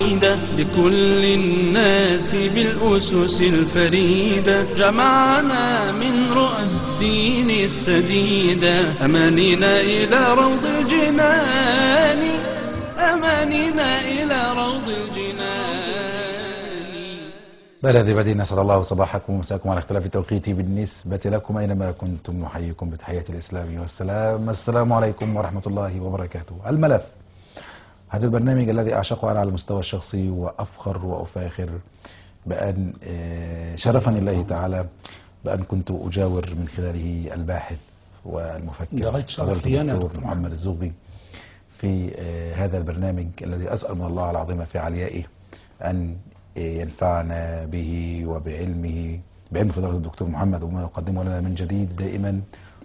لكل الناس بالأسس الفريدة جمعنا من رؤى الدين السديدة أماننا إلى روض الجنان أماننا إلى روض الجنان بلد بدينا نسأل الله صباحكم ومساكم على اختلاف التوقيت بالنسبة لكم أينما كنتم نحييكم بتحية الإسلام والسلام السلام عليكم ورحمة الله وبركاته الملف هذا البرنامج الذي أعشقه أنا على المستوى الشخصي وأفخر وأفاخر بأن آه، شرفني الله تعالى بأن كنت أجاور من خلاله الباحث والمفكر ده غاية شرف فضيلة لي أنا يا الدكتور دكتور محمد الزغبي في آه، هذا البرنامج الذي أسأل من الله العظيم في عليائه أن ينفعنا به وبعلمه بعلم فضيلة الدكتور محمد وما يقدمه لنا من جديد دائما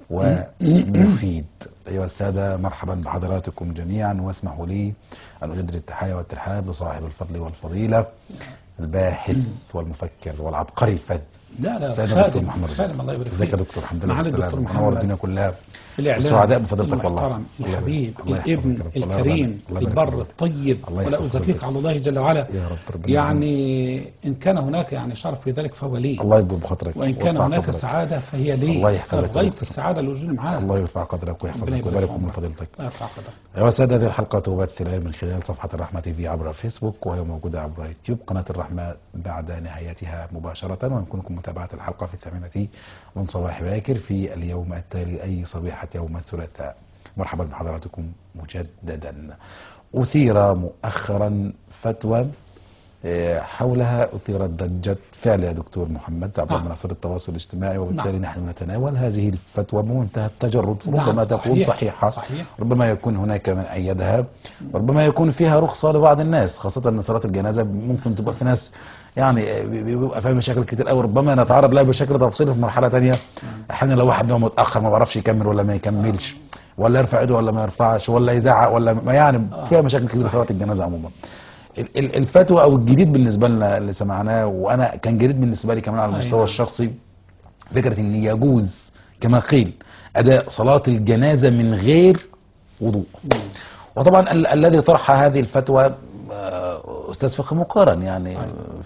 ومفيد أيها السادة مرحبا بحضراتكم جميعا واسمحوا لي أن أجدد التحية والترحاب لصاحب الفضل والفضيلة الباحث والمفكر والعبقري الفذ لا لا سيدنا دكتور خادم محمد خادم الله يبارك ازيك يا فيك دكتور الحمد لله معالي بالسلامة الدكتور منور محمد الدنيا كلها الإعلام السعداء بفضيلتك والله المحترم الله يبارك- الحبيب الله يحفظك الابن يا رب. الله يرضى الكريم عنك. الله يبارك البر فيك. الطيب الله ولا يحفظك أزكيك يا على الله جل وعلا يا رب ربنا يعني إن كان هناك يعني شرف في ذلك فهو لي الله يكبر بخاطرك وإن كان ويرفع هناك قدرك. سعادة فهي لي الله يحفظك يا غاية دكتور. السعادة لوجودي معاه الله يرفع قدرك ربنا ويحفظك يبارك ويبارك في من عمرك. فضيلتك لا يرفع قدرك أيها السادة هذه الحلقة تبث الآن من خلال صفحة الرحمة تي في عبر الفيسبوك وهي موجودة عبر يوتيوب قناة الرحمة بعد نهايتها مباشرة ويمكنكم متابعة الحلقة في الثامنة من صباح باكر في اليوم التالي أي صبيحة يوم الثلاثاء مرحبا بحضراتكم مجددا أثير مؤخرا فتوى آه، حولها أثيرت ضجة فعل يا دكتور محمد عبر نعم. منصات التواصل الاجتماعي وبالتالي نعم. نحن نتناول هذه الفتوى بمنتهى التجرد نعم، ربما تكون صحيح، صحيحة صحيح. ربما يكون هناك من أيدها وربما يكون فيها رخصة لبعض الناس خاصة أن صلاة الجنازة ممكن تبقى في ناس يعني بيبقى فيها مشاكل كتير قوي ربما نتعرض لها بشكل تفصيلي في مرحلة تانية احيانا لو واحد يوم متأخر ما بعرفش يكمل ولا ما يكملش ولا يرفع ايده ولا ما يرفعش ولا يزعق ولا ما يعني فيها مشاكل كتير في صلاة الجنازة عموما ال- ال- الفتوى او الجديد بالنسبة لنا اللي سمعناه وانا كان جديد بالنسبة لي كمان على أي المستوى نعم. الشخصي فكرة ان يجوز كما قيل اداء صلاة الجنازة من غير وضوء وطبعا ال- الذي طرح هذه الفتوى آه، استاذ فقه مقارن يعني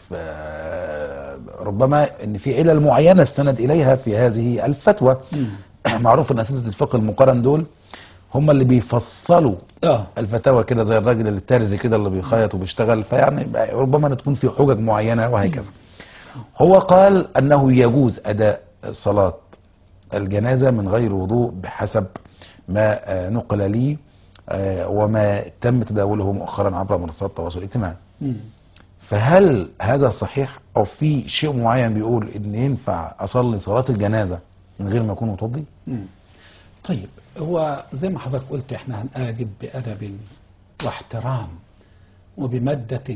ف- ربما ان في علل معينه استند اليها في هذه الفتوى معروف ان اساتذه الفقه المقارن دول هم اللي بيفصلوا اه الفتاوى كده زي الراجل الترزي كده اللي بيخيط وبيشتغل فيعني ربما تكون في حجج معينه وهكذا هو قال انه يجوز اداء صلاه الجنازه من غير وضوء بحسب ما آه، نقل لي آه، وما تم تداوله مؤخرا عبر منصات التواصل الاجتماعي مم. فهل هذا صحيح او في شيء معين بيقول ان ينفع اصلي صلاه الجنازه من غير ما اكون متوضي مم. طيب هو زي ما حضرتك قلت احنا هنقاجب بأدب واحترام وبمادة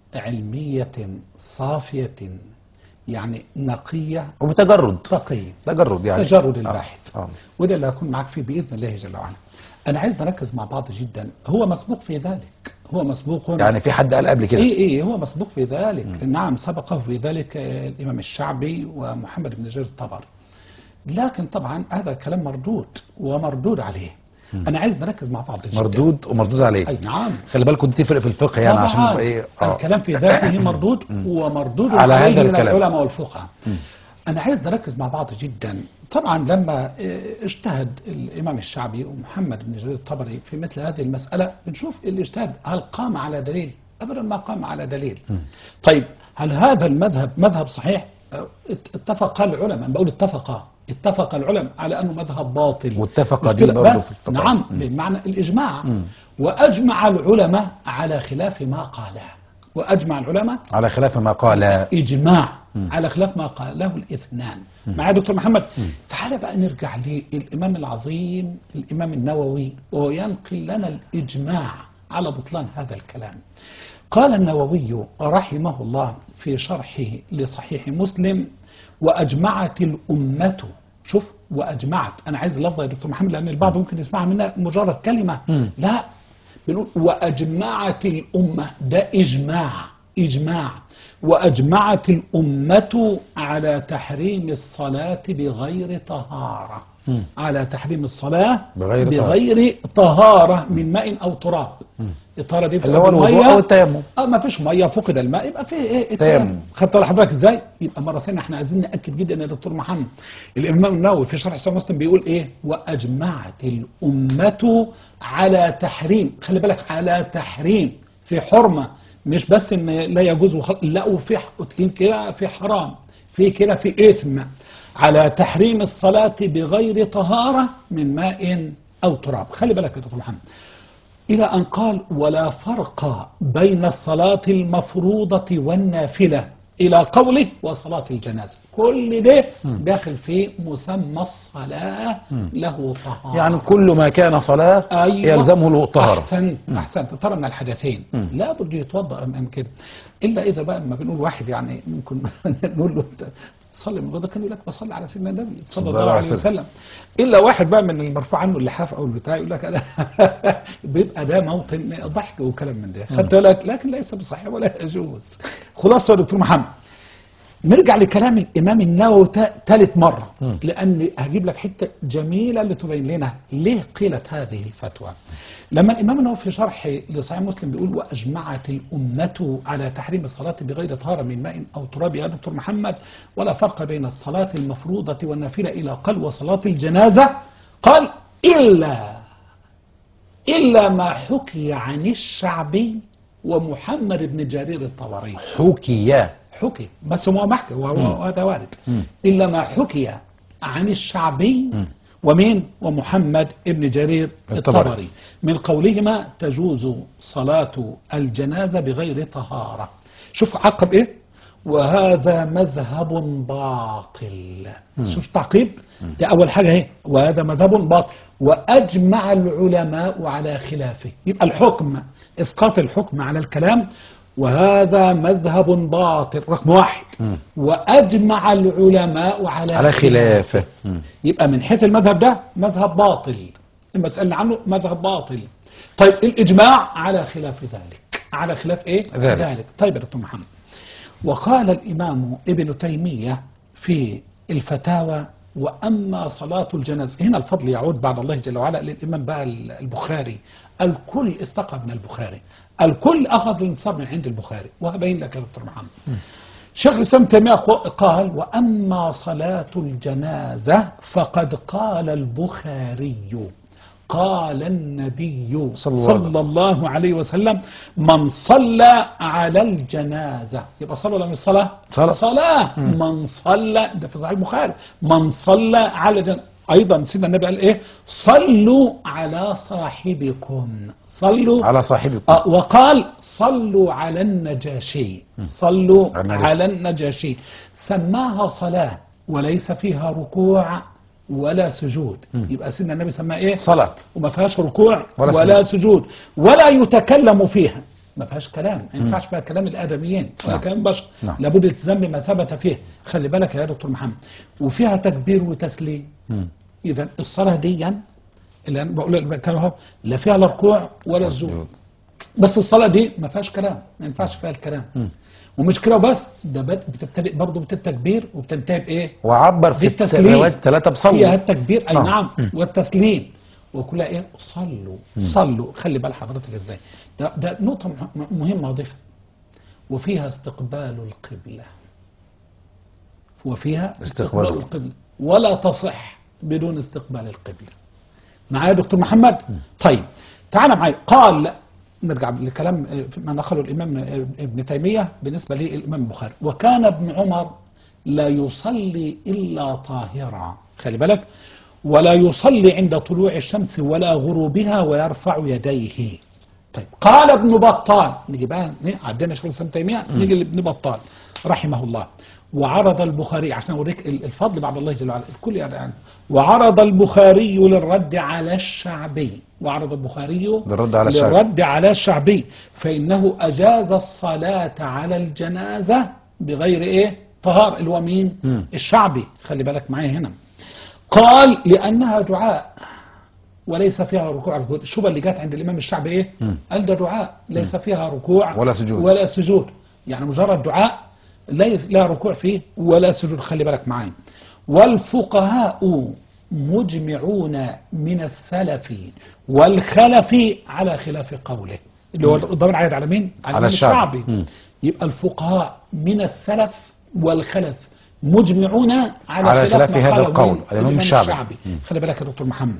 علمية صافية يعني نقية وبتجرد تقية تجرد يعني تجرد آه، الباحث آه. وده اللي هكون معاك فيه بإذن الله جل وعلا أنا عايز نركز مع بعض جدا هو مسبوق في ذلك هو مسبوق يعني في حد قال قبل كده ايه ايه هو مسبوق في ذلك نعم سبقه في ذلك آه، الامام الشعبي ومحمد بن جرير الطبري لكن طبعا هذا كلام مردود ومردود عليه انا عايز نركز مع بعض جدا مردود ومردود عليه اي نعم خلي بالكم دي تفرق في الفقه يعني عشان طبعا يبقى ايه آه. الكلام في ذاته مردود ومردود على عليه هذا من الكلام. العلماء والفقهاء انا عايز نركز مع بعض جدا طبعا لما آه، اجتهد الامام الشعبي ومحمد بن جرير الطبري في مثل هذه المساله بنشوف الاجتهاد هل قام على دليل ابدا ما قام على دليل طيب هل هذا المذهب مذهب صحيح آه، ات- اتفق العلماء بقول اتفق اتفق العلماء على انه مذهب باطل واتفق مش دي كده برضه بس في الفقه. نعم مم. بمعنى الإجماع وأجمع العلماء على خلاف ما قاله وأجمع العلماء على خلاف ما قال إجماع على خلاف ما قاله الاثنان معايا دكتور محمد تعال بقى نرجع للإمام العظيم الإمام النووي وهو ينقل لنا الإجماع على بطلان هذا الكلام قال النووي رحمه الله في شرحه لصحيح مسلم وأجمعت الأمة شوف وأجمعت أنا عايز اللفظة يا دكتور محمد لأن البعض ممكن يسمعها منها مجرد كلمة لا بنقول وأجمعت الأمة ده إجماع إجماع وأجمعت الأمة على تحريم الصلاة بغير طهارة على تحريم الصلاة بغير طهارة. بغير طهارة من ماء أو تراب الطهارة دي اللي هو الوضوء المية. أو التيمم. اه ما فيش ميه فقد الماء يبقى في ايه تيمم. التيمم خدت بالك حضرتك ازاي يبقى مره ثانيه احنا عايزين ناكد جدا يا دكتور محمد الامام النووي في شرح صحيح مسلم بيقول ايه واجمعت الامه على تحريم خلي بالك على تحريم في حرمه مش بس ان لا يجوز وخ... لا وفي ح- في كده في حرام في كده في اثم على تحريم الصلاه بغير طهاره من ماء او تراب خلي بالك يا دكتور محمد إلى أن قال ولا فرق بين الصلاة المفروضة والنافلة إلى قوله وصلاة الجنازة كل ده داخل في مسمى الصلاة له طهارة يعني كل ما كان صلاة أيوة. يلزمه الطهارة أحسنت أحسنت طهارة من الحدثين لا بد يتوضأ أمام كده إلا إذا بقى ما بنقول واحد يعني ممكن نقول له أنت صلي من غدا كان يقول لك بصلي على سيدنا النبي صلى الله عليه وسلم إلا واحد بقى من المرفوع عنه اللحاف أو البتاع يقول لك أنا بيبقى ده موطن ضحك وكلام من ده خدت بالك لكن ليس بصحيح ولا يجوز خلاصة يا دكتور محمد نرجع لكلام الامام النووي تا- تالت مره لان هجيب لك حته جميله لتبين لنا ليه قيلت هذه الفتوى لما الامام النووي في شرح لصحيح مسلم بيقول واجمعت الامه على تحريم الصلاه بغير طهاره من ماء او تراب يا دكتور محمد ولا فرق بين الصلاه المفروضه والنافله الى قل وصلاه الجنازه قال الا الا ما حكي عن الشعبي ومحمد بن جرير الطبري حكي حكي بس هو محكي وهو- وهذا وارد إلا ما حكي عن الشعبي ومين ومحمد ابن جرير الطبري. الطبري من قولهما تجوز صلاة الجنازة بغير طهارة شوف عقب ايه وهذا مذهب باطل شوف تعقيب ده اول حاجه اهي وهذا مذهب باطل واجمع العلماء على خلافه يبقى الحكم اسقاط الحكم على الكلام وهذا مذهب باطل رقم واحد واجمع العلماء على على خلافه مم. يبقى من حيث المذهب ده مذهب باطل لما تسألني عنه مذهب باطل طيب الإجماع على خلاف ذلك على خلاف إيه ذلك. ذلك. طيب يا دكتور محمد وقال الإمام ابن تيمية في الفتاوى وأما صلاة الجنازة هنا الفضل يعود بعد الله جل وعلا للإمام بقى البخاري الكل استقى من البخاري الكل أخذ الانتصاب من عند البخاري وهبين لك يا دكتور محمد شيخ الإسلام تيمية قال وأما صلاة الجنازة فقد قال البخاري قال النبي صلى الله عليه صلى الله عليه وسلم من صلى على الجنازة يبقى صلى ولا مش صلاة؟ صلاة. صلاة من صلى ده في صحيح البخاري من صلى على الجنازة أيضا سيدنا النبي قال إيه صلوا على صاحبكم صلوا على صاحبكم آه، وقال صلوا على النجاشي صلوا على النجاشي. على النجاشي سماها صلاة وليس فيها ركوع ولا سجود يبقى سيدنا النبي سماها ايه صلاة وما فيهاش ركوع ولا ولا, ولا سجود ولا يتكلم فيها ما فيهاش كلام ما ينفعش فيها كلام الادميين ولا نعم. كلام بشر نعم. لابد التزام بما ثبت فيه خلي بالك يا دكتور محمد وفيها تكبير وتسليم مم. اذا الصلاه دي اللي انا بقول لك كانوا اهو لا فيها لا ركوع ولا سجود بس الصلاة دي ما فيهاش كلام ما ينفعش فيها الكلام ومش كده وبس ده بت- بتبتدئ برضه بالتكبير وبتنتهي بايه؟ وعبر في بالتسليم الروايات ثلاثة فيها بصلي التكبير اي آه. نعم والتسليم وكلها ايه؟ صلوا صلوا خلي بال حضرتك ازاي ده ده نقطة مه- مهمة اضيفها وفيها استقبال القبلة وفيها استقبال استقبال القبلة ولا تصح بدون استقبال القبلة معايا يا دكتور محمد طيب تعال معايا قال نرجع لكلام آه، ما نقله الامام آه، ابن تيميه بالنسبه للامام البخاري وكان ابن عمر لا يصلي الا طاهرا خلي بالك ولا يصلي عند طلوع الشمس ولا غروبها ويرفع يديه طيب قال ابن بطال نيجي بقى إيه؟ عدينا شغل ابن تيميه نيجي لابن بطال رحمه الله وعرض البخاري عشان اوريك ال- الفضل بعد الله جل وعلا الكل يعني وعرض البخاري للرد على الشعبي وعرض البخاري للرد على الشعبي. للرد على الشعبي فانه اجاز الصلاه على الجنازه بغير ايه طهار اللي هو مين مم. الشعبي خلي بالك معايا هنا قال لانها دعاء وليس فيها ركوع ولا سجود الشبهه اللي جت عند الامام الشعبي ايه مم. قال ده دعاء ليس فيها ركوع ولا سجود. ولا سجود يعني مجرد دعاء لا لا ركوع فيه ولا سجود خلي بالك معايا والفقهاء مجمعون من السلف والخلف على خلاف قوله اللي هو الضمير عايد على مين؟ على الإمام الشعبي. مم. يبقى الفقهاء من السلف والخلف مجمعون على, على خلاف ما هذا قاله القول. مين؟ الإمام الإمام الشعبي. خلي بالك يا دكتور محمد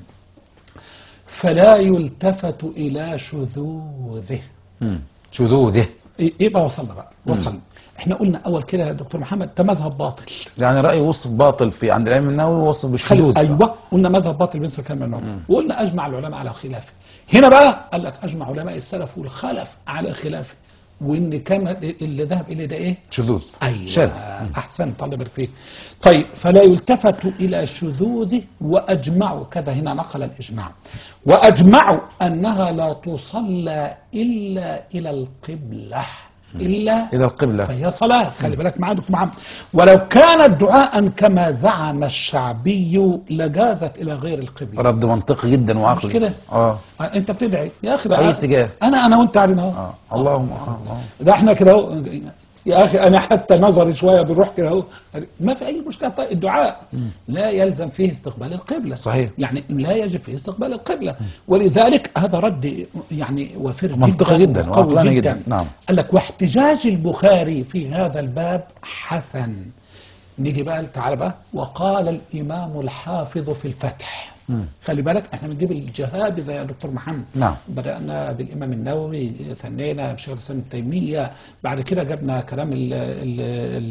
فلا يلتفت إلى شذوذه مم. شذوذه إيه إيه بقى وصلنا بقى وصلنا احنا قلنا اول كده يا دكتور محمد ده مذهب باطل يعني رأي وصف باطل في عند الإمام النووي وصف خلي بالشذوذ ايوه قلنا مذهب باطل بالنسبه لكلام النووي وقلنا اجمع العلماء على خلافه هنا بقى قال لك اجمع علماء السلف والخلف على خلافه وان كان اللي ذهب اليه ده ايه شذوذ ايوه شاذ احسنت الله يبارك فيك طيب فلا يلتفت الى شذوذه واجمعوا كذا هنا نقل الاجماع واجمعوا انها لا تصلى الا الى القبله الا إلى القبلة فهي صلاة خلي بالك معايا دكتور محمد ولو كانت دعاء كما زعم الشعبي لجازت إلى غير القبلة رد منطقي جدا وعقلي مش كده؟ اه أنت بتدعي يا أخي أي بقى اتجاه أنا أنا وأنت قاعدين أهو اه اللهم آه. آه. ده احنا كده اهو يا اخي انا حتى نظري شويه بنروح كده اهو ما في اي مشكله طيب الدعاء لا يلزم فيه استقبال القبله صحيح. يعني لا يجب فيه استقبال القبله ولذلك هذا رد يعني وفر منطقي جدا وقوي وعقلاني جدا. نعم. قال لك واحتجاج البخاري في هذا الباب حسن نيجي بقى تعالى بقى وقال الامام الحافظ في الفتح خلي بالك احنا بنجيب الجهابذه يا دكتور محمد نعم. بدأنا بالإمام النووي ثنينا بشيخ الإسلام ابن تيمية بعد كده جبنا كلام ال ال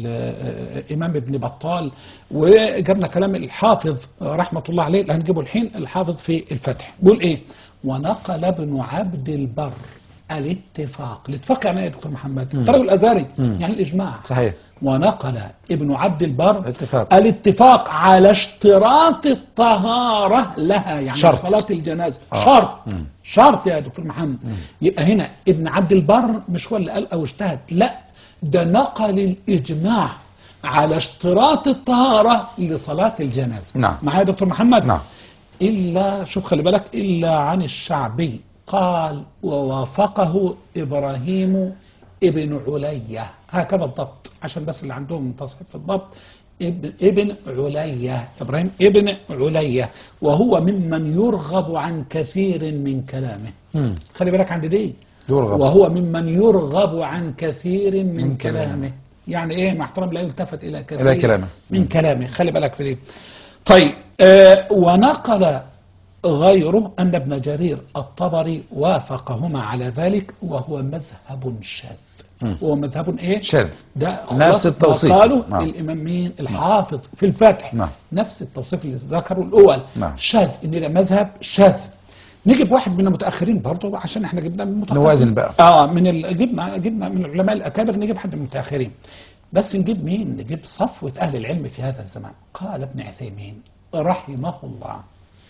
ال الإمام ابن بطال وجبنا كلام الحافظ رحمة الله عليه اللي هنجيبه الحين الحافظ في الفتح بيقول إيه ونقل ابن عبد البر الاتفاق الاتفاق يعني ايه يا دكتور محمد الطريق الازهري يعني الاجماع صحيح ونقل ابن عبد البر الاتفاق. الاتفاق على اشتراط الطهارة لها يعني شرط. صلاة الجنازة آه. شرط مم. شرط يا دكتور محمد يبقى هنا ابن عبد البر مش هو اللي قال او اجتهد لا ده نقل الإجماع على اشتراط الطهارة لصلاة الجنازة نعم. معايا يا دكتور محمد نعم. إلا شوف خلي بالك إلا عن الشعبي قال ووافقه إبراهيم ابن علية هكذا الضبط عشان بس اللي عندهم تصحيح في الضبط اب- ابن علية إبراهيم ابن علية وهو ممن يرغب عن كثير من كلامه مم. خلي بالك عند دي يرغب. وهو ممن يرغب عن كثير من, من من كلامه. كلامه يعني ايه مع احترام لا يلتفت الى كثير إلى كلامه. من كلامه خلي بالك في دي طيب آه ونقل غيره أن ابن جرير الطبري وافقهما على ذلك وهو مذهب شاذ وهو مذهب ايه شاذ. ده نفس خلاصة ما التوصيف. قاله نعم. الامام مين الحافظ في الفتح نعم. نفس التوصيف اللي ذكره الاول نعم. شاذ ان ده مذهب شاذ نجيب واحد من المتاخرين برضه عشان احنا جبنا من المتقدمين. نوازن بقى. اه من ال... جبنا جبنا من العلماء الاكابر نجيب حد من المتاخرين بس نجيب مين نجيب صفوه اهل العلم في هذا الزمان قال ابن عثيمين رحمه الله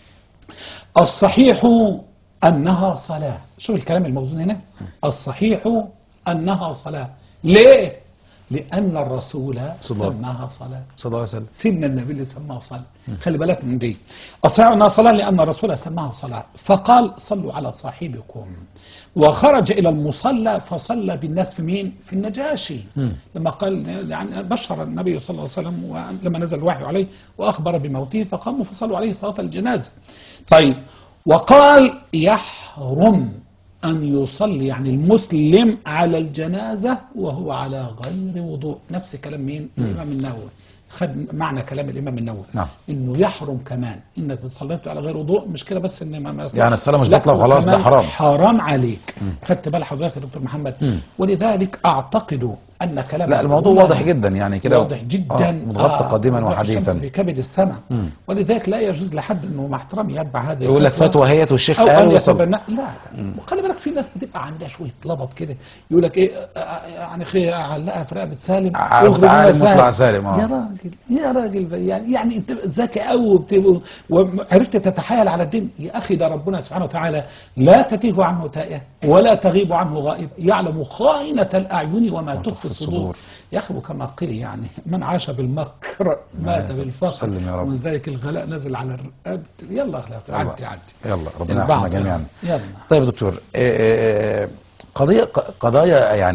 الصحيح انها صلاه شوف الكلام الموزون هنا الصحيح انها صلاه ليه لان الرسول صلى الله. سماها صلاه صلى الله عليه وسلم سن النبي اللي سماها صلاة خلي بالك من دي الصحيح انها صلاة لأن الرسول سماها صلاة فقال صلوا على صاحبكم وخرج إلى المصلى فصلى بالناس في مين في النجاشي لما قال يعني بشر النبي صلى الله عليه وسلم لما نزل الوحي عليه وأخبر بموته فقاموا فصلوا عليه صلاة الجنازة طيب وقال يحرم أن يصلي يعني المسلم على الجنازة وهو على غير وضوء نفس كلام مين الإمام النووي خد معنى كلام الإمام النووي نعم. إنه يحرم كمان إنك صليت على غير وضوء مش كده بس إن ما ما يعني الصلاة مش لا، بطلة وخلاص، ده وكمان حرام. حرام عليك خدت بال حضرتك يا دكتور محمد مم. ولذلك أعتقد أن كلام لا الموضوع العلماء واضح جدا يعني كده واضح جدا آه، متغطى قديما موضوع الشمس وحديثا في كبد السماء مم. ولذلك لا يجوز لحد انه مع احترامي يتبع هذه يقول لك الفتوى. فتوى هيت والشيخ او قال ان وصل. يتبنى لا لا وخلي بالك في ناس بتبقى عندها شويه لبط كده يقول لك ايه آه، آه، يعني اخي علقها في رقبه سالم ع- واخرج تعالى منها نطلع سالم، آه. يا راجل يا راجل يعني يعني انت ذكي قوي وبت- وعرفت تتحايل على الدين يا اخي ده ربنا سبحانه وتعالى لا تتيه عنه تائه ولا تغيب عنه غائب يعلم خائنه الاعين وما تخفي الصدور الصدور. يا اخي وكما قيل يعني من عاش بالمكر مات بالفقر سلم يا رب. ومن ذلك الغلاء نزل على الرقاب يلا اخلاق عدي عدي يلا ربنا البعض يرحمنا جميعا يلا طيب يا دكتور آه، آه، قضية قضايا يعني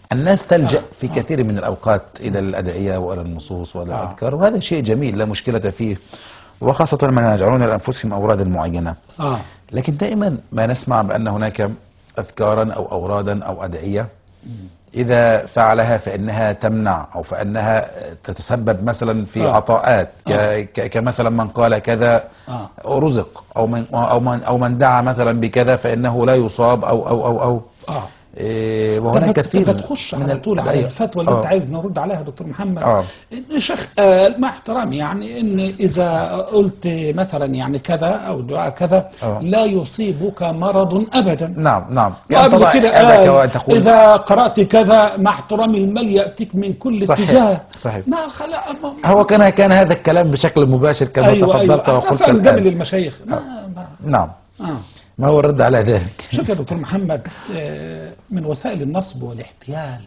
الناس تلجأ آه، في آه. كثير من الأوقات إلى الأدعية وإلى النصوص وإلى آه. الأذكار وهذا شيء جميل لا مشكلة فيه وخاصة من يجعلون لأنفسهم أورادا معينة اه لكن دائما ما نسمع بأن هناك أذكارا أو أورادا أو أدعية إذا فعلها فإنها تمنع أو فإنها تتسبب مثلا في آه. عطاءات ك- آه. ك- كمثلا من قال كذا اه رزق أو من أو من أو من دعا مثلا بكذا فإنه لا يصاب أو أو أو أو اه إيه، طب وهناك بت- كثير بتخش من على طول على الأدعية. الفتوى اللي آه. انت عايز نرد عليها يا دكتور محمد آه. ان الشيخ قال مع احترامي يعني ان اذا قلت مثلا يعني كذا او دعاء كذا آه. لا يصيبك مرض ابدا نعم نعم يعني وقبل طبعا كده هذاك قال وأن تقول اذا قرات كذا مع احترامي المال ياتيك من كل صحيح، اتجاه صحيح. ما خلق ما- هو كان كان هذا الكلام بشكل مباشر كما ايوه تفضلت ايوه وقلت مثلا ده من الآن. المشايخ ما ما نعم آه. ما هو الرد على ذلك شوف يا دكتور محمد آه، من وسائل النصب والاحتيال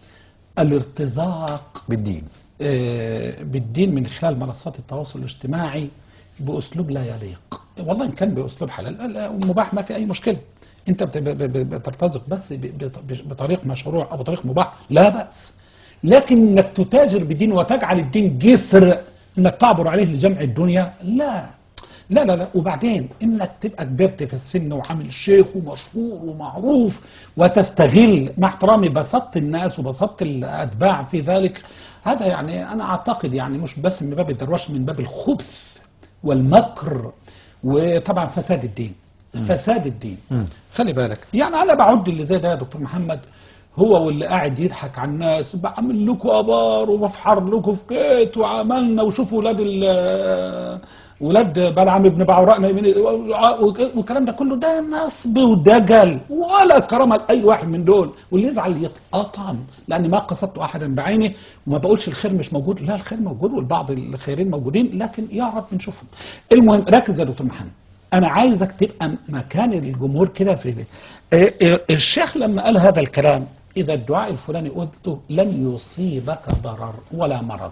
الارتزاق بالدين آه، بالدين من خلال منصات التواصل الاجتماعي باسلوب لا يليق والله ان كان باسلوب حلال لا، مباح ما في اي مشكله انت بت- ب- ب- بترتزق بس ب- بط- بطريق مشروع او بطريق مباح لا باس لكن انك تتاجر بالدين وتجعل الدين جسر انك تعبر عليه لجمع الدنيا لا لا لا لا وبعدين انك تبقى كبرت في السن وعامل شيخ ومشهور ومعروف وتستغل مع احترامي بسطت الناس وبسطت الاتباع في ذلك هذا يعني انا اعتقد يعني مش بس من باب الدروشه من باب الخبث والمكر وطبعا فساد الدين فساد الدين خلي بالك يعني انا بعد اللي زي ده يا دكتور محمد هو واللي قاعد يضحك على الناس بعمل لكم ابار وبفحر لكم في كيت وعملنا وشوفوا ولاد ال ولاد بلعم ابن بعوراء نايمين والكلام ده كله ده نصب ودجل ولا كرامه لاي واحد من دول واللي يزعل يتقطم لان ما قصدت احدا بعينه وما بقولش الخير مش موجود لا الخير موجود والبعض الخيرين موجودين لكن يا رب نشوفهم المهم ركز يا دكتور محمد انا عايزك تبقى مكان الجمهور كده في ال- إيه إيه الشيخ لما قال هذا الكلام اذا الدعاء الفلاني قلته لن يصيبك ضرر ولا مرض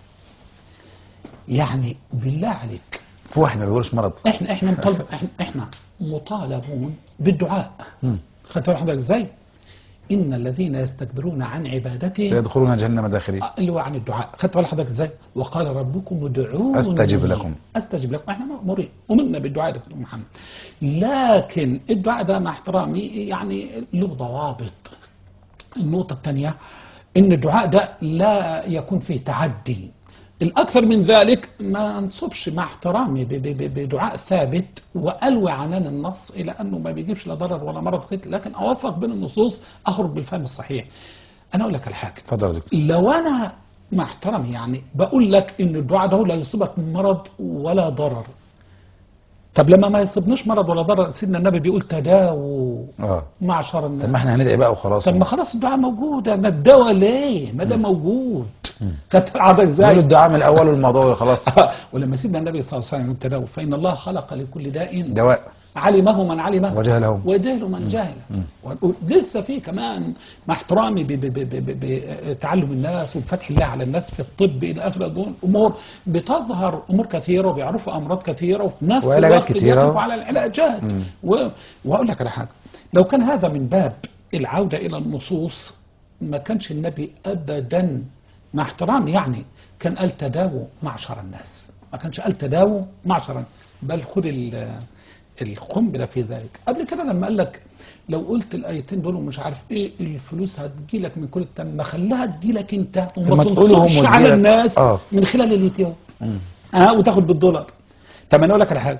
يعني بالله عليك في واحد ما بيقولش مرض احنا احنا مطالب احنا, احنا مطالبون بالدعاء مم. خدت بالك حضرتك ازاي ان الذين يستكبرون عن عبادتي سيدخلون جهنم داخلين اللي هو عن الدعاء خدت بالك حضرتك ازاي وقال ربكم ادعوني أستجب لكم. استجب لكم احنا مأمورين ومنا بالدعاء يا دكتور محمد لكن الدعاء ده مع احترامي يعني له ضوابط النقطة الثانية ان الدعاء ده لا يكون فيه تعدي الاكثر من ذلك ما انصبش مع احترامي ب- ب- ب- بدعاء ثابت والوي عنان النص الى انه ما بيجيبش لا ضرر ولا مرض وكده، لكن اوفق بين النصوص اخرج بالفهم الصحيح انا اقول لك الحاجه اتفضل يا دكتور لو انا مع احترامي يعني بقول لك ان الدعاء ده لا يصيبك مرض ولا ضرر طب لما ما يصيبنيش مرض ولا ضرر سيدنا النبي بيقول تداووا اه معشر الناس طب ما احنا هندعي بقى وخلاص طب ما خلاص الدعاء موجود انا الدواء ليه ما ده موجود كانت العاده نقول ازاي الدعاء من الاول والموضوع خلاص ولما سيدنا النبي صلى الله عليه وسلم تداوى فان الله خلق لكل داء دواء علمه من علمه وجهله وجهل من جهل لسه في كمان مع احترامي ب- ب- ب- ب- بتعلم الناس وبفتح الله على الناس في الطب الى اخره دول امور بتظهر امور كثيره وبيعرفوا امراض كثيره وفي نفس وعلاجات الوقت كتيرة. بيقفوا على العلاجات و- واقول لك على حاجه لو كان هذا من باب العوده الى النصوص ما كانش النبي ابدا مع احترامي يعني كان قال تداووا معشر الناس ما كانش قال تداووا معشر بل خذ ال- القنبله في ذلك قبل كده لما قال لك لو قلت الايتين دول ومش عارف ايه الفلوس هتجي لك من كل التم ما خليها تجي لك انت طب وما ما تقولهم تنصبش وتجيلك. على الناس آه. من خلال اليوتيوب اه وتاخد بالدولار طب انا اقول لك على حاجه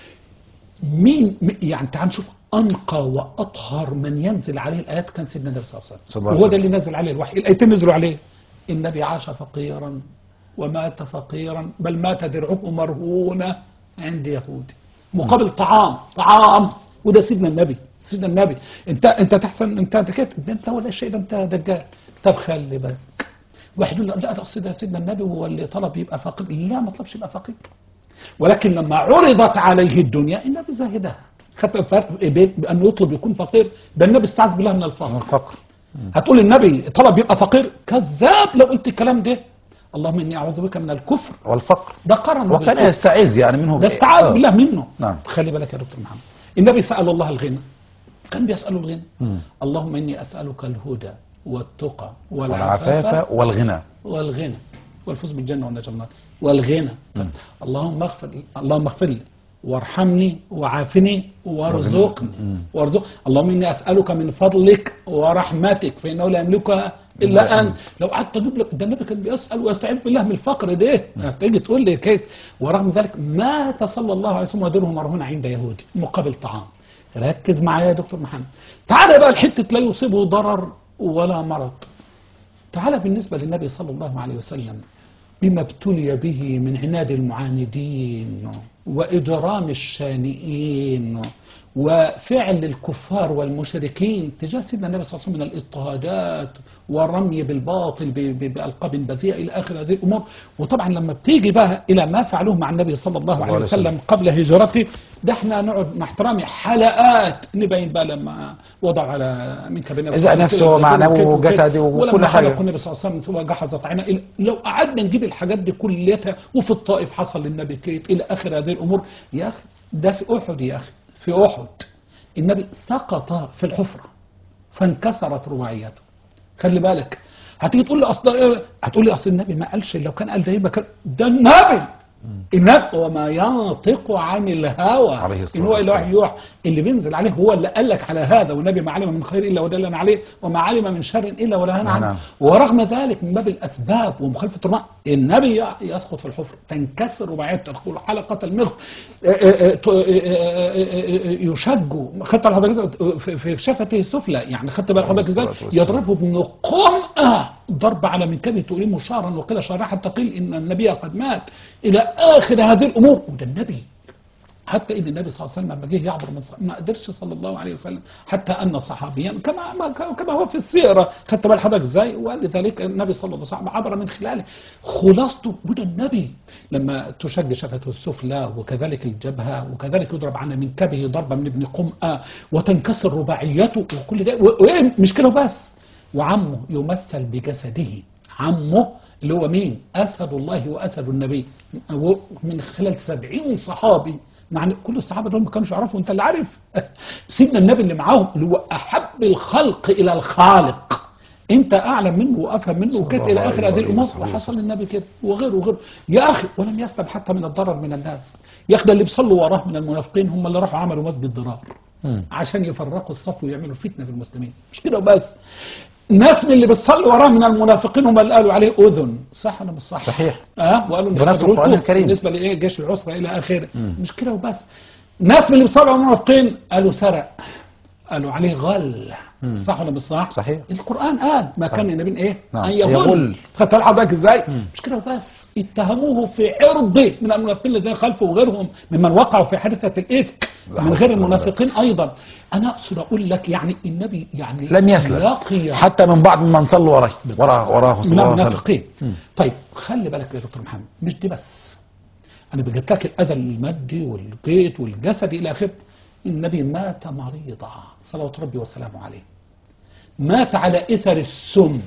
مين م- يعني تعال نشوف انقى واطهر من ينزل عليه الايات كان سيدنا النبي صلى الله عليه وسلم صلى الله عليه وهو ده وسلم. اللي نزل عليه الوحي الايتين نزلوا عليه النبي عاش فقيرا ومات فقيرا بل مات درعه مرهونه عند يهودي مقابل طعام طعام وده سيدنا النبي سيدنا النبي انت انت تحسن انت انت كده انت ولا شيء ده انت دجال طب خلي بالك واحد يقول لا ده اصل ده سيدنا النبي هو اللي طلب يبقى فقير لا ما طلبش يبقى فقير ولكن لما عرضت عليه الدنيا النبي زاهدها خدت الفرق بين بانه يطلب يكون فقير ده النبي استعاذ بالله من الفقر الفقر هتقول النبي طلب يبقى فقير كذاب لو قلت الكلام ده اللهم اني اعوذ بك من الكفر والفقر ده قرن وكان بالكفر. يستعيذ يعني منه ده بإيه؟ استعاذ آه. بالله منه نعم. خلي بالك يا دكتور محمد النبي سأل الله الغنى كان بيسأله الغنى مم. اللهم إني أسألك الهدى والتقى والعفاف والعفاف والغنى والغنى والفوز بالجنة والنجاة من النار والغنى طيب. اللهم اغفر اللهم اغفر لي وارحمني وعافني وارزقني وارزق اللهم اني اسالك من فضلك ورحمتك فانه لا يملكها الا انت لو قعدت اجيب لك ده النبي كان بيسال ويستعيذ بالله من الفقر ده تيجي تقول لي كيف ورغم ذلك مات صلى الله عليه وسلم ودره مرهون عند يهودي مقابل طعام ركز معايا يا دكتور محمد تعالى بقى الحته لا يصيبه ضرر ولا مرض تعالى بالنسبة للنبي صلى الله عليه وسلم بما ابتلي به من عناد المعاندين وإجرام الشانئين وفعل الكفار والمشركين تجاه سيدنا النبي صلى الله عليه وسلم من الاضطهادات والرمي بالباطل ب- ب- بألقاب بذيئة إلى آخر هذه الأمور وطبعا لما بتيجي بقى إلى ما فعلوه مع النبي صلى الله عليه عليه وسلم. وسلم قبل هجرته ده احنا نقعد مع احترامي حلقات نبين بقى لما وضع على منك بين إذا نفسه ومعنوي وجسدي وكل ولما حاجة. خلق النبي صلى الله عليه وسلم سوى جحظت عينه إلى- لو قعدنا نجيب الحاجات دي كلها وفي الطائف حصل للنبي كيت الى اخر هذه الامور يا اخي ده في احد يا اخي في احد النبي سقط في الحفره فانكسرت رباعيته خلي بالك هتيجي تقول لي اصل إيه؟ هتقول لي اصل النبي ما قالش لو كان قال ده يبقى كان ده النبي النبي وما ينطق عن الهوى عليه الصلاة ان هو الا والسلام. وحي يوحى اللي بينزل عليه هو اللي قال لك على هذا والنبي ما علم من خير الا ودلنا عليه وما علم من شر الا ونهانا نعم. عنه ورغم ذلك من باب الاسباب ومخالفه الرأي النبي يسقط في الحفر تنكسر رباعيته تدخل حلقه المخ آه، آه، آه، آه، آه، يشج خدت على حضرتك في- في شفته السفلى يعني خدت بال حضرتك ازاي الصلاة والسلام. يضربه ابن قمأة ضرب على منكبه تؤلمه شارا وقيل شارا حتى قيل ان النبي قد مات الى اخر هذه الامور وده النبي حتى ان النبي صلى الله عليه وسلم لما جه يعبر من صح... ما قدرش صلى الله عليه وسلم حتى ان صحابيا كما ما كما هو في السيره خدت بال حضرتك ازاي ولذلك النبي صلى الله عليه وسلم عبر من خلاله خلاصته وده النبي لما تشج شفته السفلى وكذلك الجبهه وكذلك يضرب عن منكبه ضربه من ابن قمأة وتنكسر رباعيته وكل ده و- وايه مش كده بس وعمه يمثل بجسده عمه اللي هو مين أسد الله وأسد النبي من خلال سبعين صحابي مع إن كل الصحابة دول ما كانوش يعرفوا انت اللي عارف سيدنا النبي اللي معاهم اللي هو أحب الخلق إلى الخالق انت اعلم منه وافهم منه وكانت الله الى اخر عليه هذه الامور وسلم. وحصل للنبي كده وغيره وغيره يا اخي ولم يسلم حتى من الضرر من الناس يا اخي ده اللي بيصلوا وراه من المنافقين هم اللي راحوا عملوا مسجد ضرار عشان يفرقوا الصف ويعملوا فتنه في المسلمين مش كده وبس ناس من اللي بتصلي وراه من المنافقين هم اللي قالوا عليه اذن صح ولا مش صح؟ صحيح. اه وقالوا بنفس نختبروكم القرآن الكريم. بالنسبه لايه جيش العسره الى اخره مش كده وبس ناس من اللي بيصلوا على المنافقين قالوا سرق قالوا عليه غل صح ولا مش صح؟ صحيح. القران قال ما كان النبي ايه؟ نعم. ان يغل يغل. خدت بالك حضرتك ازاي؟ مش كده وبس اتهموه في عرضه من المنافقين الذين خلفه وغيرهم ممن وقعوا في حادثه الافك لا من حول غير ولا قوة. المنافقين ايضا انا اقصد اقول لك يعني النبي يعني لم يسلم لقي حتى من بعض من صلوا وراه وراه وراه صلى من الله عليه وسلم المنافقين طيب خلي بالك يا دكتور محمد مش دي بس انا بجيب لك الاذى المادي والقيت والجسدي الى اخره النبي مات مريضا صلوات ربي وسلامه عليه مات على اثر السم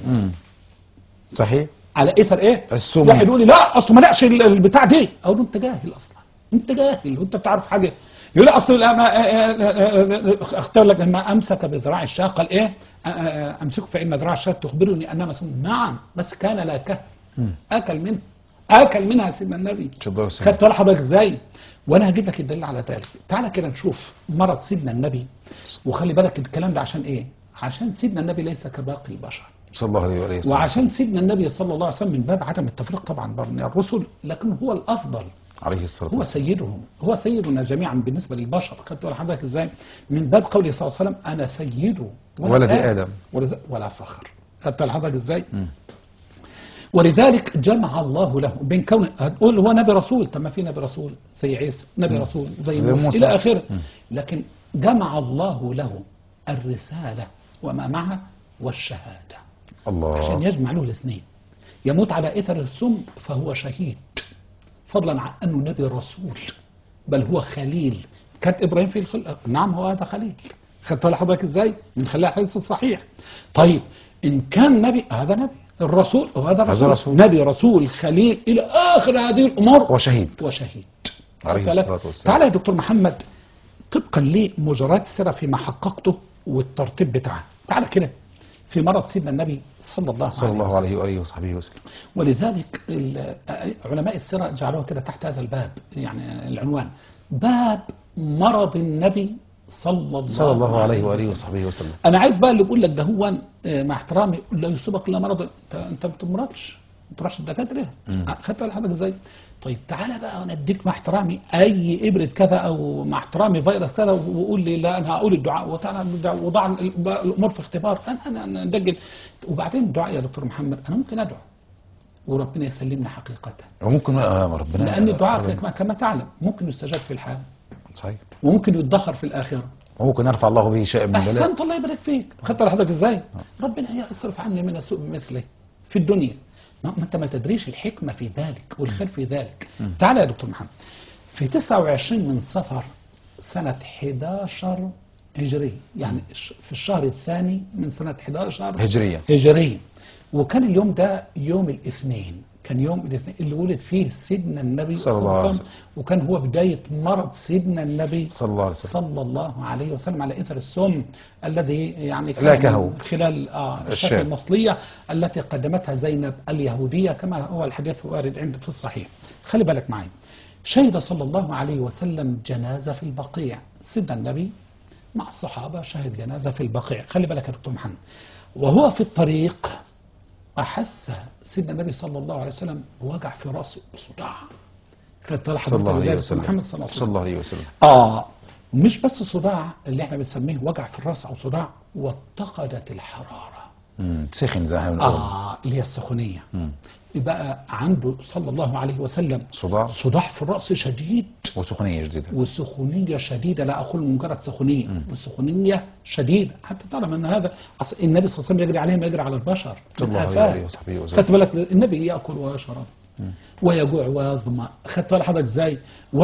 صحيح على اثر ايه السم. واحد يقول لي لا اصل ما لقش ال- البتاع دي اقول له انت جاهل اصلا انت جاهل وانت بتعرف حاجه يقول لي اصل لا، ما- آه، آه، آه، آه، اختار لك لما امسك بذراع الشاة قال ايه آه، آه، امسكه فان ذراع الشاة تخبرني انها مسموم نعم بس كان لا كهف اكل منها اكل منها سيدنا النبي شو الدور السنة؟ خدت بالك حضرتك ازاي وانا هجيب لك الدليل على ذلك تعالى كده نشوف مرض سيدنا النبي وخلي بالك الكلام ده عشان ايه عشان سيدنا النبي ليس كباقي البشر صلى الله عليه وسلم وعشان سيدنا النبي صلى الله عليه وسلم من باب عدم التفريق طبعا بين الرسل لكن هو الافضل عليه الصلاة هو والسلام سيدهم هو سيدنا جميعا بالنسبه للبشر خدت بالك حضرتك ازاي من باب قوله صلى الله عليه وسلم انا سيد ولد آدم. ولز- ولا فخر خدت بالك حضرتك ازاي ولذلك جمع الله له بين كون هتقول هو نبي رسول طب ما في نبي رسول زي عيسى نبي رسول زي, زي موسى موسى. الى اخره لكن جمع الله له الرساله وما معها والشهاده عشان الله يجمع له الاثنين يموت على اثر السم فهو شهيد فضلا عن انه نبي رسول بل هو خليل كانت ابراهيم في الخلق نعم هو هذا خليل خدت بالك حضرتك ازاي من خلال الحديث الصحيح طيب ان كان نبي هذا نبي الرسول وهذا رسول, رسول. نبي رسول خليل الى اخر هذه الامور وشهيد وشهيد عليه خدت بالك؟ الصلاة والسلام. تعالى يا دكتور محمد طبقا لمجريات السيره فيما حققته والترتيب بتاعها تعالى كده في مرض سيدنا النبي صلى الله صلى عليه الله وسلم عليه وآله وصحبه وسلم ولذلك ال- علماء السيرة جعلوها كده تحت هذا الباب يعني العنوان باب مرض النبي صلى الله, صلى الله عليه وآله وسلم. وصحبه وسلم انا عايز بقى اللي يقول لك ده هو آه، مع احترامي لا يصيبك الا مرض انت انت ما بتمرضش ما تروحش الدكاتره آه، خدت بالك حضرتك ازاي طيب تعالى بقى وانا اديك مع احترامي اي ابره كذا او مع احترامي فيروس كذا وقول لي لا انا هقول الدعاء وتعالى الدعاء وضع ال- الامور في اختبار انا انا انا ندجل وبعدين الدعاء يا دكتور محمد انا ممكن ادعو وربنا يسلمنا حقيقه وممكن آه ربنا لان الدعاء ربنا- كما- كما تعلم ممكن يستجاب في الحال صحيح وممكن يدخر في الاخره وممكن يرفع الله به شيء من البلاء احسنت الله يبارك فيك خدت حضرتك ازاي ربنا يصرف عني من السوء مثله في الدنيا ما ما انت ما تدريش الحكمه في ذلك والخير في ذلك تعالى يا دكتور محمد في 29 من صفر سنه 11 هجري يعني الش- في الشهر الثاني من سنه 11 هجرية هجري وكان اليوم ده يوم الاثنين كان يوم الاثنين اللي ولد فيه سيدنا النبي صلى الله عليه وسلم. وكان هو بدايه مرض سيدنا النبي صلى الله عليه وسلم صلى الله عليه وسلم على اثر السم الذي يعني كان لاكه. من خلال آه الشفه الشام. المصليه التي قدمتها زينب اليهوديه كما هو الحديث وارد عند في الصحيح خلي بالك معي شهد صلى الله عليه وسلم جنازه في البقيع سيدنا النبي مع الصحابه شهد جنازه في البقيع خلي بالك يا دكتور محمد وهو في الطريق احس سيدنا النبي صلى الله عليه وسلم بوجع في راسه بصداع كانت طالع صلى الله حضرتك عليه ازاي وسلم محمد صلى الله عليه صلى وسلم الله عليه وسلم اه مش بس صداع اللي احنا بنسميه وجع في الراس او صداع واتقدت الحراره مم. سخن زي ما احنا بنقول اه اللي هي السخونيه مم. يبقى عنده صلى الله عليه وسلم صداع صداع في الراس شديد وسخونية جديدة وسخونيه شديده لا اقول مجرد سخونيه والسخونيه شديده حتى تعلم ان هذا أصل النبي صلى الله عليه وسلم يجري عليه ما يجري على البشر صلى الله من عليه آفات. وصحبه وسلم. خدت بالك النبي ياكل ويشرب ويجوع ويظمأ خدت بالك حضرتك ازاي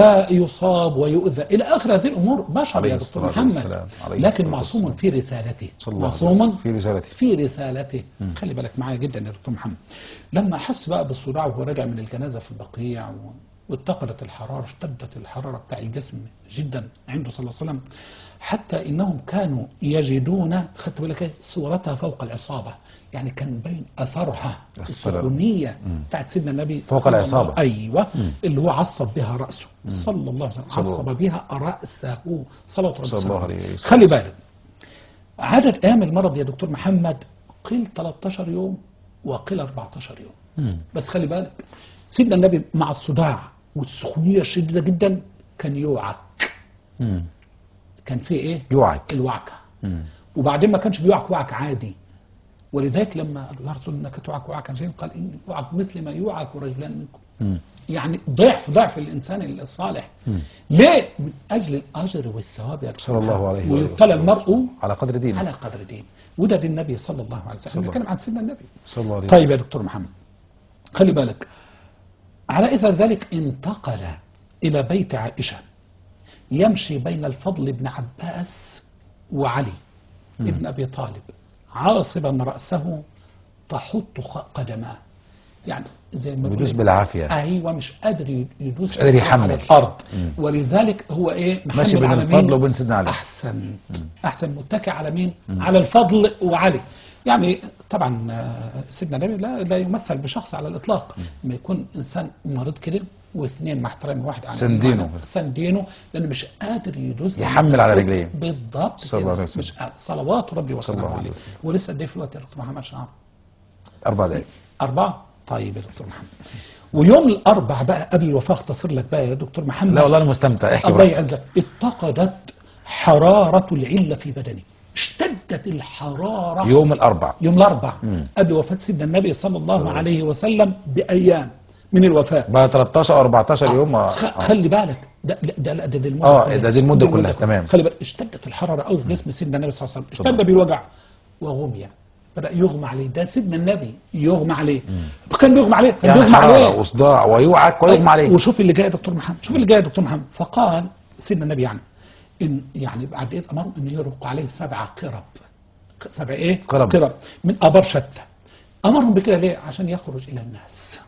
ويصاب ويؤذى الى اخر هذه الامور بشر عليه يا دكتور الصلاة محمد والسلام. عليه لكن الصلاة معصوم والسلام. في رسالته صلى الله عليه معصوم وسلم. في رسالته في رسالته خلي بالك معايا جدا يا دكتور محمد لما حس بقى بالصداع وهو راجع من الجنازه في البقيع و... واتقدت الحراره اشتدت الحراره بتاع الجسم جدا عنده صلى الله عليه وسلم حتى انهم كانوا يجدون خدت بالك إيه؟ صورتها فوق العصابه يعني كان بين اثرها أثر- السخونيه بتاعت سيدنا النبي فوق صلى الله- العصابة. ايوه اللي هو عصب بها راسه صلى الله عليه وسلم صلى الله. عصب بها راسه صلى الله صلى الله عليه عليه وسلم وسلم. خلي بالك عدد ايام المرض يا دكتور محمد قيل 13 يوم وقيل 14 يوم مم. بس خلي بالك سيدنا النبي مع الصداع والسخونيه الشديده جدا كان يوعك مم. كان في ايه يوعك الوعكه مم. وبعدين ما كانش بيوعك وعك عادي ولذلك لما قالوا يا رسول انك توعك وعكا شيء قال اني اوعك مثل ما يوعك رجلان منكم مم. يعني ضعف ضعف الانسان الصالح ليه من اجل الاجر والثواب يا دكتور صلى الله عليه وآله ويبتلى وسلم. المرء على قدر دينه على قدر دين وده دين النبي صلى الله عليه وسلم صلى الله. بنتكلم عن سيدنا النبي صلى الله عليه وسلم طيب يا دكتور محمد خلي بالك على اثر ذلك انتقل الى بيت عائشه يمشي بين الفضل بن عباس وعلي ابن ابي طالب عاصبا راسه تحط خ- قدماه يعني زي ما بيدوس بيقول- بالعافية ايوه مش قادر ي- يدوس مش قادر يحمل. على الارض ولذلك هو ايه ماشي محمل بين على الفضل مين؟ وبين سيدنا علي. احسن احسن متكئ على مين على الفضل وعلي يعني طبعا آه، سيدنا النبي لا لا يمثل بشخص على الاطلاق لما يكون انسان مريض كده واثنين مع احترام واحد على سندينه. سندينه لانه مش قادر يدوس يحمل على رجليه. بالضبط صلى الله كده. عليه وسلم. مش قادر. صلوات ربي وسلامه الله عليه عليه وسلم. ولسه قد ايه في الوقت يا دكتور محمد شعر أربع دقائق أربعة طيب يا دكتور محمد ويوم الأربع بقى قبل الوفاة اختصر لك بقى يا دكتور محمد لا والله أنا مستمتع احكي الله بقى يعزك اتقدت حرارة العلة في بدني اشتدت الحرارة يوم الأربع يوم الأربع مم. قبل وفاة سيدنا النبي صلى الله صلى الله عليه عليه وسلم بأيام من الوفاة بقى 13 أو 14 يوم آه. خ- خلي بالك ده ده ده, ده, ده المدة آه، كلها. ده دي المدة كلها، تمام. خلي بالك اشتدت الحرارة قوي في جسم سيدنا النبي صلى الله عليه وسلم اشتد بالوجع وغمي بدأ يغمى عليه ده سيدنا النبي يغمى عليه كان بيغمى عليه كان يعني بيغمى عليه حرارة وصداع ويوعك ويغمى عليه وشوف اللي جاي يا دكتور محمد شوف اللي جاي يا دكتور محمد فقال سيدنا النبي يعني ان يعني بعد ايه امرهم ان يرق عليه سبع قرب سبع ايه قرب. قرب من ابار شتى امرهم بكده ليه عشان يخرج الى الناس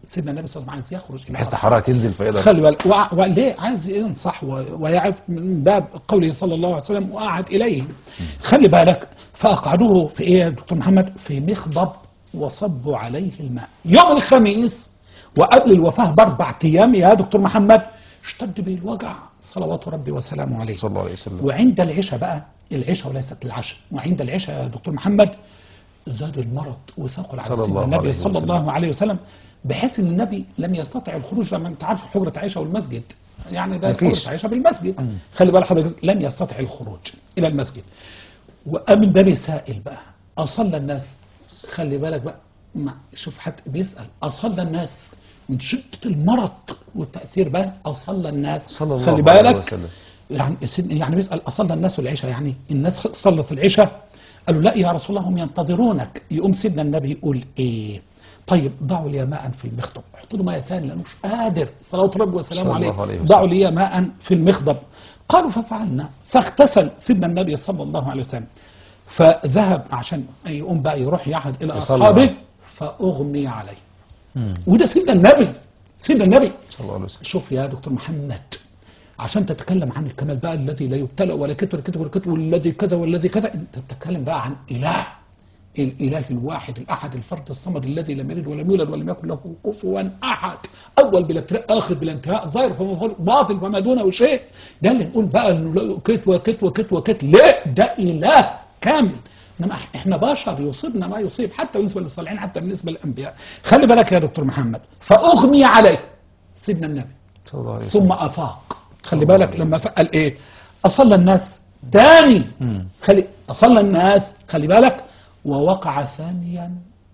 سيدنا النبي صلى الله عليه وسلم عايز يخرج إلى بحيث أصحابه. الحراره تنزل فيقدر خلي بالك وع- وليه عايز ينصح و- ويعرف من باب قوله صلى الله عليه وسلم وقعد اليهم خلي بالك فاقعدوه في ايه يا دكتور محمد في مخضب وصبوا عليه الماء يوم الخميس وقبل الوفاه باربع ايام يا دكتور محمد اشتد به الوجع صلوات ربي وسلامه عليه صلى الله عليه وسلم وعند العشاء بقى العشاء وليست العشاء وعند العشاء يا دكتور محمد زاد المرض وثقل على صلى سيدنا الله النبي عليه صلى وسلم. الله عليه وسلم بحيث ان النبي لم يستطع الخروج لما انت عارف حجره عائشه والمسجد يعني ده مفيش. حجره عائشه بالمسجد خلي بالك حضرتك لم يستطع الخروج الى المسجد وقام النبي سائل بقى اصلى الناس خلي بالك بقى ما شوف حتى بيسال اصلى الناس من شده المرض والتاثير بقى اصلى الناس صلى الله خلي عليه بالك وسلم. يعني سيدنا- يعني بيسال اصلى الناس العشاء يعني الناس صلت العشاء قالوا لا يا رسول الله هم ينتظرونك يقوم سيدنا النبي يقول ايه طيب ضعوا لي ماء في المخضب احطوا له ماء ثاني لانه مش قادر صلوات ربي وسلامه صلى عليه الله عليه وسلم. ضعوا لي ماء في المخضب قالوا ففعلنا فاغتسل سيدنا النبي صلى الله عليه وسلم فذهب عشان يقوم بقى يروح يعهد الى يصلي اصحابه عليه. فاغمي عليه مم. وده سيدنا النبي سيدنا النبي صلى الله عليه وسلم شوف يا دكتور محمد عشان تتكلم عن الكمال بقى الذي لا يبتلى ولا كتب ولا كتب ولا كتب والذي كذا والذي كذا انت بتتكلم بقى عن اله الاله الواحد الاحد الفرد الصمد الذي لم يلد ولم يولد ولم يكن له كفوا احد اول بلا ابتداء اخر بلا انتهاء ظاهر فما فوق، باطل فما دونه شيء ده اللي نقول بقى انه لا كت وكت وكت وكت لا ده اله كامل انما إح- احنا بشر يصيبنا ما يصيب حتى بالنسبه للصالحين حتى بالنسبه للانبياء خلي بالك يا دكتور محمد فاغمي عليه سيدنا النبي صلى الله عليه وسلم ثم افاق خلي بالك لما فقال ايه اصلى الناس تاني مم. خلي اصلى الناس خلي بالك ووقع ثانيا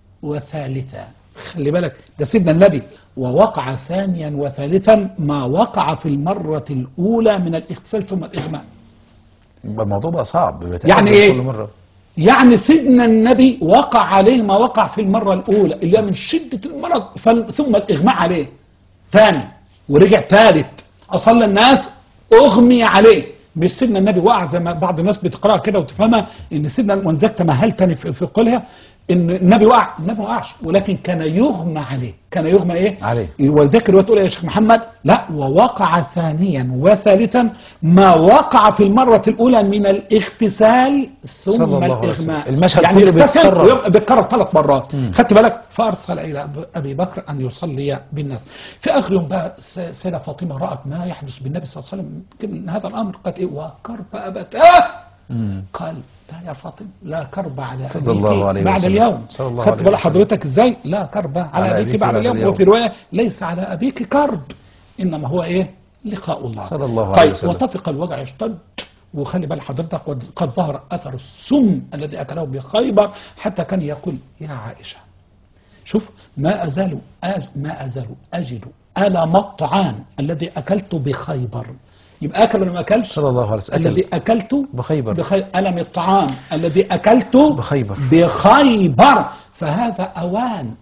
وثالثا خلي بالك ده سيدنا النبي ووقع ثانيا وثالثا ما وقع في المرة الأولى من الاغتسال ثم الإغماء يبقى الموضوع بقى صعب بيتأذى يعني إيه؟ كل مره يعني سيدنا النبي وقع عليه ما وقع في المرة الأولى اللي هي من شدة المرض فال- ثم الإغماء عليه ثاني ورجع ثالث أصلى الناس أغمي عليه مش سيدنا النبي وقع زي ما بعض الناس بتقراها كده وتفهمها ان سيدنا وانزلت تمهل تاني في, في قولها ان النبي وقع النبي ما وقعش ولكن كان يغمى عليه كان يغمى ايه عليه. وذكر وتقول يا شيخ محمد لا ووقع ثانيا وثالثا ما وقع في المرة الأولى من الاغتسال ثم صلى الله عليه وسلم. الإغماء المشهد يعني كله اغتسل بيتكرر. ويبقى بيتكرر ثلاث مرات خدت بالك فأرسل إلى أب- أبي بكر أن يصلي بالناس في آخر يوم بقى س- سيدة فاطمة رأت ما يحدث بالنبي صلى الله عليه وسلم يمكن هذا الأمر قد إيه وكرب أبتاه مم. قال لا يا فاطمة لا كرب على صلى أبيك الله عليه بعد وسلم. اليوم صلى الله خدت عليه بال وسلم. حضرتك ازاي لا كرب على, على أبيك أبيك بعد بعد اليوم, اليوم. وفي رواية ليس على أبيك كرب إنما هو إيه لقاء الله صلى الله عليه طيب وسلم. وطفق الوجع يشتد وخلي بال حضرتك قد- قد ظهر أثر السم الذي أكله بخيبر حتى كان يقول يا عائشة شوف ما أزال أج ما أزال أجد ألم الطعام الذي أكلت بخيبر يبقى أكل ولا ما أكلش صلى الله عليه وسلم الذي أكل أكلته بخيبر. بخي... ألم الطعام الذي أكلته بخيبر. بخيبر فهذا أوان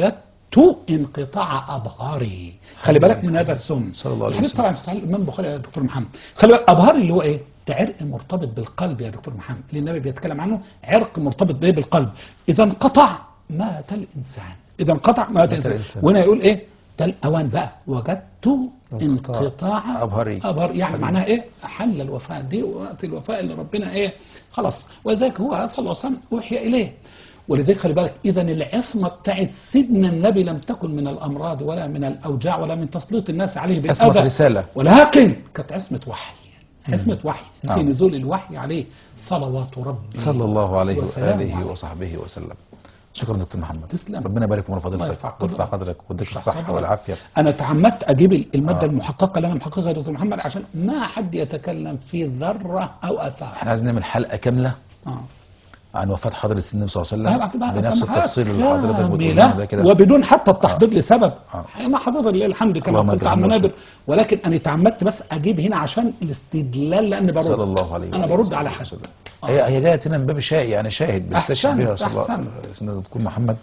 وجدت انقطاع أبهاري خلي بالك من هذا السم صلى الله عليه الحديث وسلم. طبعا في صحيح الإمام البخاري يا دكتور محمد خلي بالك أبهاري اللي هو إيه ده عرق مرتبط بالقلب يا دكتور محمد اللي النبي بيتكلم عنه عرق مرتبط بإيه بالقلب إذا انقطع مات الإنسان إذا انقطع مات الإنسان الإنسان. وهنا يقول إيه ده الأوان بقى وجدت انقطاع انقطاع أبهري. أبهر يعني معناها ايه حل الوفاة دي وقت الوفاة اللي ربنا ايه خلاص ولذلك هو صلى الله عليه وسلم اوحي اليه ولذلك خلي بالك اذا العصمه بتاعت سيدنا النبي لم تكن من الامراض ولا من الاوجاع ولا من تسليط الناس عليه عصمة بالاذى رسالة. ولكن كانت عصمه وحي عصمه وحي في نعم. نزول الوحي عليه صلوات ربي صلى الله عليه وسلامه وآله عليه. وصحبه وسلم شكرا دكتور محمد تسلم. ربنا يبارك في الله فضيلتك يرفع قدرك. ويرفع قدرك ويديك يرفع الصحة صدرك. والعافية انا تعمدت اجيب الماده آه. المحققه اللي انا محققها يا دكتور محمد عشان ما حد يتكلم في ذره او اثار احنا عايزين نعمل حلقة كاملة آه. عن وفاة حضرة سيدنا النبي صلى الله لا، عليه بعد- وسلم بعد- بنفس بعد- التفصيل اللي حضرتك بتقول لنا كاملة ده كده وبدون حتى التحضير لسبب آه. ما حضرتك لله الحمد كما اللهم قلت على اجعلنا المنابر ولكن انا تعمدت بس اجيب هنا عشان الاستدلال لان برد صلى الله عليه انا وآله برد وسلم. على حسب هي هي جايه هنا من باب الشاهد يعني شاهد بيستشهد أحسنت، بها صلى الله أحسنت. سيدنا الدكتور محمد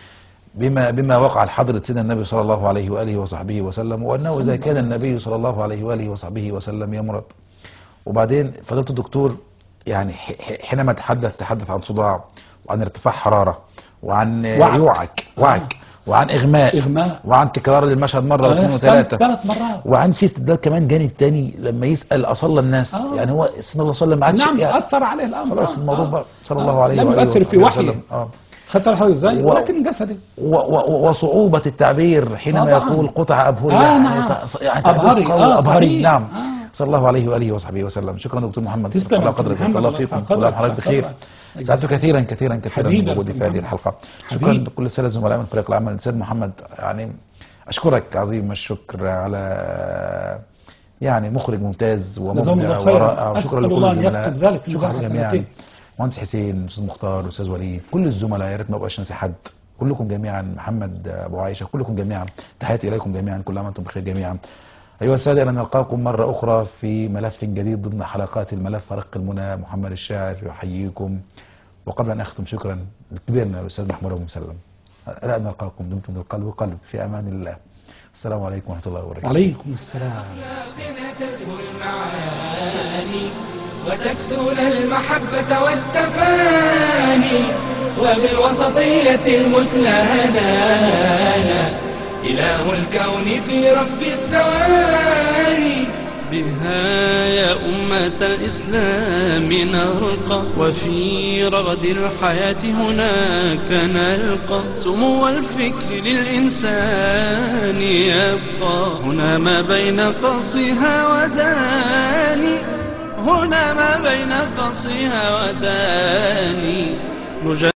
بما بما وقع لحضرة سيدنا النبي صلى الله عليه واله وصحبه وسلم وانه صلى اذا الله كان عليه النبي صلى الله عليه واله وصحبه وسلم يمرض وبعدين فضيله الدكتور يعني ح- ح- حينما تحدث تحدث عن صداع وعن ارتفاع حراره وعن وعك. يوعك وعك وعن اغماء إغماء. وعن تكرار للمشهد مره واثنين أحسنت، وثلاثه ثلاث مرات وعن في استدلال كمان جانب تاني لما يسال اصلى الناس آه. يعني هو صلى الله عليه وسلم ما عادش نعم يعني أثر عليه الأمر خلاص آه، الموضوع آه. بقى صلى آه. الله عليه لم وآله يؤثر في وصحبه وحيه وسلم. اه خدت الحوار ازاي و- ولكن جسدي و- و- وصعوبة التعبير حينما طبعاً. يقول قطع أبهري آه، يعني نعم. يعني تعبير أبهري، قوي، آه، أبهري صحيح. نعم آه. صلى الله عليه وآله وصحبه وسلم شكرا دكتور محمد تسلم الله يا دكتور قدرك محمد، الله الله فيكم يرفع كل عام قدرك، حضرتك بخير يرفع سعدت كثيرا كثيرا كثيرا حبيبي يا بوجودي دكتور في هذه محمد. الحلقة شكرا حبيبي. لكل السادة الزملاء من فريق العمل الأستاذ محمد يعني أشكرك عظيم الشكر على يعني مخرج ممتاز جزاهم ومبدع الله خيرا. ورائع وشكرا أسأل لكل الله أن الزملاء يكتب ذلك في شكرا ميزان جميعا حسناته. مهندس حسين استاذ مختار استاذ وليد كل الزملاء يا ريت ما بقاش ناسي حد كلكم جميعا محمد ابو عائشه كلكم جميعا تحياتي اليكم جميعا كل عام وانتم بخير جميعا ايها الساده الى نلقاكم مره اخرى في ملف جديد ضمن حلقات الملف فرق المنى محمد الشاعر يحييكم وقبل ان اختم شكرا لكبيرنا الاستاذ محمود ابو مسلم الى ان نلقاكم دمتم بالقلب وقلب في امان الله السلام عليكم ورحمه الله وبركاته وعليكم السلام أخلاقنا تزهو المعاني وتكسون المحبة والتفاني وبالوسطية المثلى هدانا إله الكون في رب الثواني بها يا أمة الإسلام نرقى وفي رغد الحياة هناك نلقى سمو الفكر للإنسان يبقى هنا ما بين قصها وداني هنا ما بين قصها وداني نجا